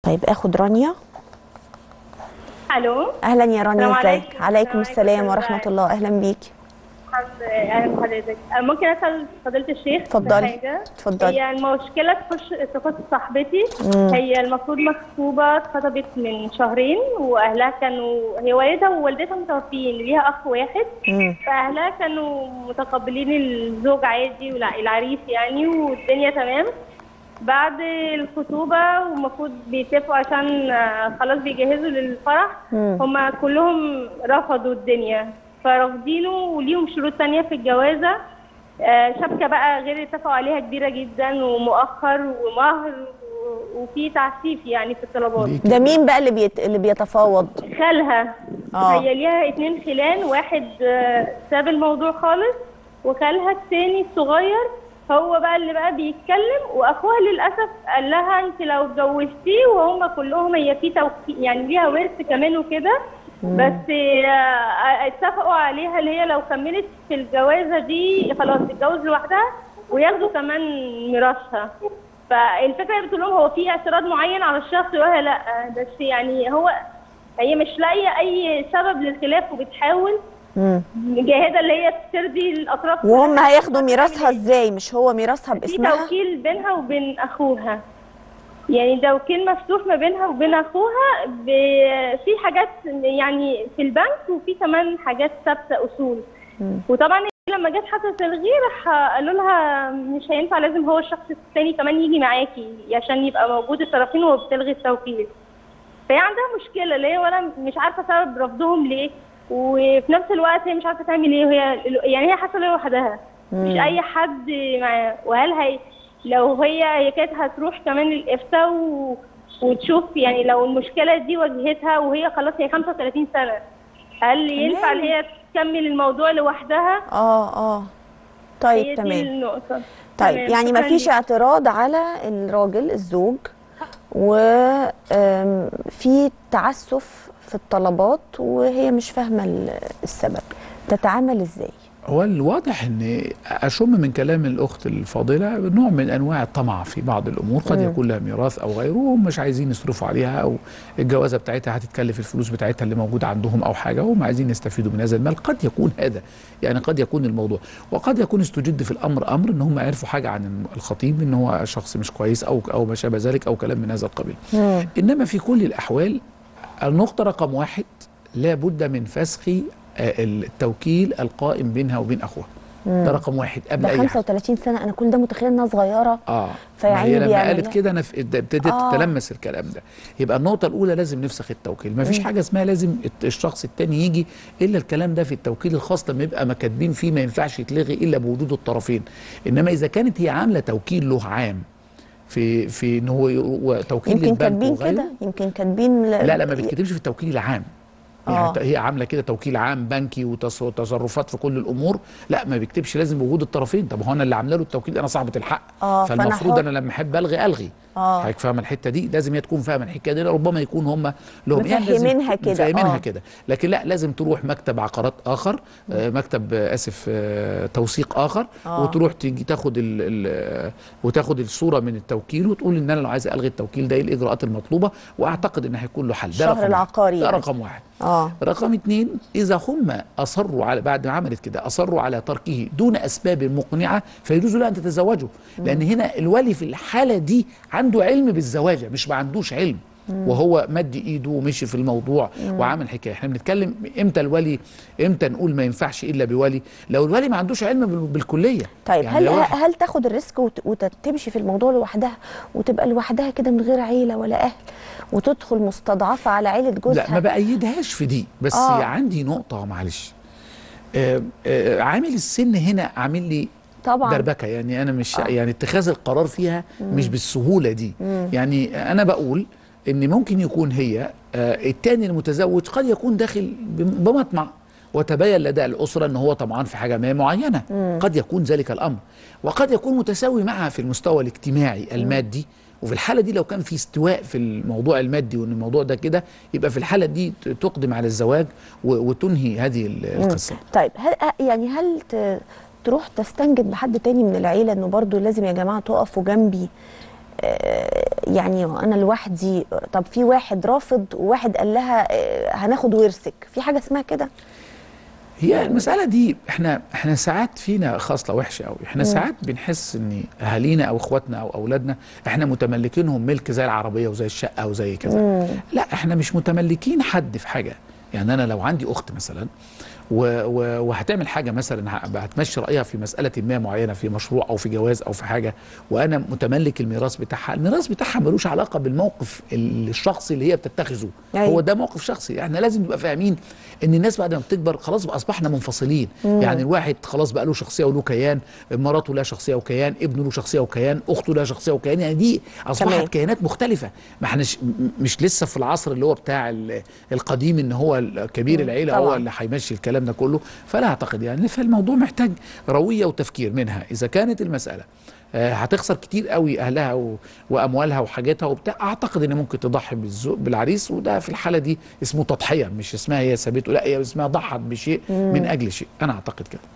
طيب اخد رانيا الو اهلا يا رانيا السلام ازيك عليكم. عليكم السلام السلام عليكم. ورحمه الله اهلا بيكي الحمد لله اهلا بحضرتك آه، ممكن اسال فضيله الشيخ اتفضلي. بحاجة؟ اتفضلي. هي المشكله تخش تخص صاحبتي هي المفروض مخطوبه اتخطبت من شهرين واهلها كانوا هي والدها ووالدتها متوفيين ليها اخ واحد مم. فاهلها كانوا متقبلين الزوج عادي والعريس يعني والدنيا تمام بعد الخطوبة والمفروض بيتفقوا عشان آه، خلاص بيجهزوا للفرح مم. هما كلهم رفضوا الدنيا فرافضينه وليهم شروط تانية في الجوازة آه، شبكة بقى غير اللي اتفقوا عليها كبيرة جدا ومؤخر ومهر و- وفي تعسيف يعني في الطلبات ليه ده مين بقى اللي بيت... اللي بيتفاوض خالها آه. هي ليها اتنين خلان واحد آه، ساب الموضوع خالص وخالها التاني الصغير هو بقى اللي بقى بيتكلم واخوها للاسف قال لها انت لو اتجوزتيه وهم كلهم هي في توكيل يعني ليها ورث كمان وكده بس آه، اتفقوا عليها اللي هي لو كملت في الجوازه دي خلاص تتجوز لوحدها وياخدوا كمان ميراثها فالفكره بتقول لهم هو في اعتراض معين على الشخص وهي لا بس يعني هو هي مش لاقيه اي سبب للخلاف وبتحاول مم. مجاهده اللي هي ترضي الاطراف وهم كلها. هياخدوا ميراثها ازاي مش هو ميراثها في باسمها توكيل بينها وبين اخوها يعني توكيل مفتوح ما بينها وبين اخوها ب... في حاجات يعني في البنك وفي كمان حاجات ثابته اصول وطبعا لما جت حصلت الغي راح قالوا لها مش هينفع لازم هو الشخص الثاني كمان يجي معاكي عشان يبقى موجود الطرفين وهو بتلغي التوكيل فهي عندها مشكله اللي هي ولا مش عارفه سبب رفضهم ليه وفي نفس الوقت هي مش عارفه تعمل ايه وهي يعني هي حاسه إن هي لوحدها مش اي حد معاها وهل هي لو هي هي كانت هتروح كمان الافتاء و... وتشوف يعني لو المشكله دي واجهتها وهي خلاص هي 35 سنه هل ينفع ان هي تكمل الموضوع لوحدها اه اه هي طيب دي تمام النقطه طيب تمام، يعني ما شكراً فيش ليك. اعتراض على الراجل الزوج وفي تعسف في الطلبات وهي مش فاهمه ال- السبب تتعامل ازاي هو الواضح ان اشم من كلام الاخت الفاضله نوع من انواع الطمع في بعض الامور قد يكون لها ميراث او غيره وهم مش عايزين يصرفوا عليها او الجوازه بتاعتها هتتكلف الفلوس بتاعتها اللي موجوده عندهم او حاجه وهم عايزين يستفيدوا من هذا المال قد يكون هذا يعني قد يكون الموضوع وقد يكون استجد في الامر امر ان هم عرفوا حاجه عن الخطيب ان هو شخص مش كويس او او ما شابه ذلك او كلام من هذا القبيل انما في كل الاحوال النقطه رقم واحد لا بد من فسخ آه، التوكيل القائم بينها وبين اخوها ده رقم واحد قبل ده اي حاجه 35 سنه انا كل ده متخيله انها صغيره اه فيا ما عيني هي لما بيعمل قالت لها. كده انا في- ابتديت آه. تلمس الكلام ده يبقى النقطه الاولى لازم نفسخ التوكيل ما فيش حاجه اسمها لازم الت- الشخص التاني يجي الا الكلام ده في التوكيل الخاص لما يبقى ما كاتبين فيه ما ينفعش يتلغي الا بوجود الطرفين انما اذا كانت هي عامله توكيل له عام في في ان هو ي- توكيل يمكن للبنك كاتبين وغيره. كده يمكن كاتبين ل- لا لا ما بيتكتبش في التوكيل العام يعني آه. هي عامله كده توكيل عام بنكي وتص- وتصرفات في كل الامور لا ما بيكتبش لازم وجود الطرفين طب هو انا اللي عامله له التوكيل انا صاحبه الحق آه، فأنا فالمفروض حر. انا لما احب الغي الغي آه. حضرتك فاهمه الحته دي لازم هي تكون فاهمه الحكايه دي ربما يكون هم لهم لازم مفهمينها كده، مفهمينها آه. كده لكن لا لازم تروح مكتب عقارات اخر آه مكتب آه اسف آه توثيق اخر آه. وتروح تيجي تاخد ال ال وتاخد الصوره من التوكيل وتقول ان انا لو عايز الغي التوكيل ده ايه الاجراءات المطلوبه واعتقد ان هيكون له حل ده الشهر رقم واحد. العقاري ده يعني. رقم واحد اه رقم اتنين إذا هم أصروا على بعد ما عملت كده أصروا على تركه دون أسباب مقنعة فيجوز لها أن تتزوجوا لأن هنا الولي في الحالة دي عنده علم بالزواجة مش ما عندوش علم وهو مد ايده ومشي في الموضوع وعمل حكايه احنا بنتكلم امتى الولي امتى نقول ما ينفعش الا بولي لو الولي ما عندوش علم بال- بالكليه طيب يعني هل لو واحد- هل تاخد الريسك وت- وتمشي في الموضوع لوحدها وتبقى لوحدها كده من غير عيله ولا اهل وتدخل مستضعفه على عيله جوزها لا ما بأيدهاش في دي بس آه. آه. عندي نقطة معلش آه آه عامل السن هنا عامل لي طبعا دربكه يعني انا مش آه. يعني اتخاذ القرار فيها مش بالسهوله دي يعني انا بقول ان ممكن يكون هي آه التاني المتزوج قد يكون داخل بم- بمطمع وتبين لدى الاسره ان هو طمعان في حاجه ما معينه قد يكون ذلك الامر وقد يكون متساوي معها في المستوى الاجتماعي المادي وفي الحاله دي لو كان في استواء في الموضوع المادي وان الموضوع ده كده يبقى في الحاله دي ت- تقدم على الزواج و- وتنهي هذه ال- القصه طيب هل يعني هل ت- تروح تستنجد بحد تاني من العيله انه برضو لازم يا جماعه تقفوا جنبي آه، يعني انا لوحدي طب في واحد رافض وواحد قال لها آه، هناخد ورثك في حاجه اسمها كده هي المسألة دي احنا احنا ساعات فينا خصلة وحشة قوي، احنا ساعات بنحس ان اهالينا او اخواتنا او اولادنا احنا متملكينهم ملك زي العربية وزي الشقة وزي كذا. لا احنا مش متملكين حد في حاجة، يعني انا لو عندي اخت مثلا و- و- وهتعمل حاجه مثلا ه- هتمشي رايها في مساله ما معينه في مشروع او في جواز او في حاجه وانا متملك الميراث بتاعها الميراث بتاعها ملوش علاقه بالموقف ال- الشخصي اللي هي بتتخذه أيوة. هو ده موقف شخصي احنا لازم نبقى فاهمين ان الناس بعد ما بتكبر خلاص بقى اصبحنا منفصلين يعني الواحد خلاص بقى له شخصيه وله كيان مراته لها شخصيه وكيان ابنه له شخصيه وكيان اخته لها شخصيه وكيان يعني دي اصبحت تمام. كيانات مختلفه ما احناش م- مش لسه في العصر اللي هو بتاع ال- القديم ان هو كبير العيله هو طبعاً. اللي هيمشي الكلام ده كله فلا اعتقد يعني فالموضوع محتاج رويه وتفكير منها اذا كانت المساله آه، هتخسر كتير قوي اهلها و- واموالها وحاجاتها وبتاع اعتقد ان ممكن تضحي بالزو- بالعريس وده في الحاله دي اسمه تضحيه مش اسمها هي سابته لا هي اسمها ضحت بشيء من اجل شيء انا اعتقد كده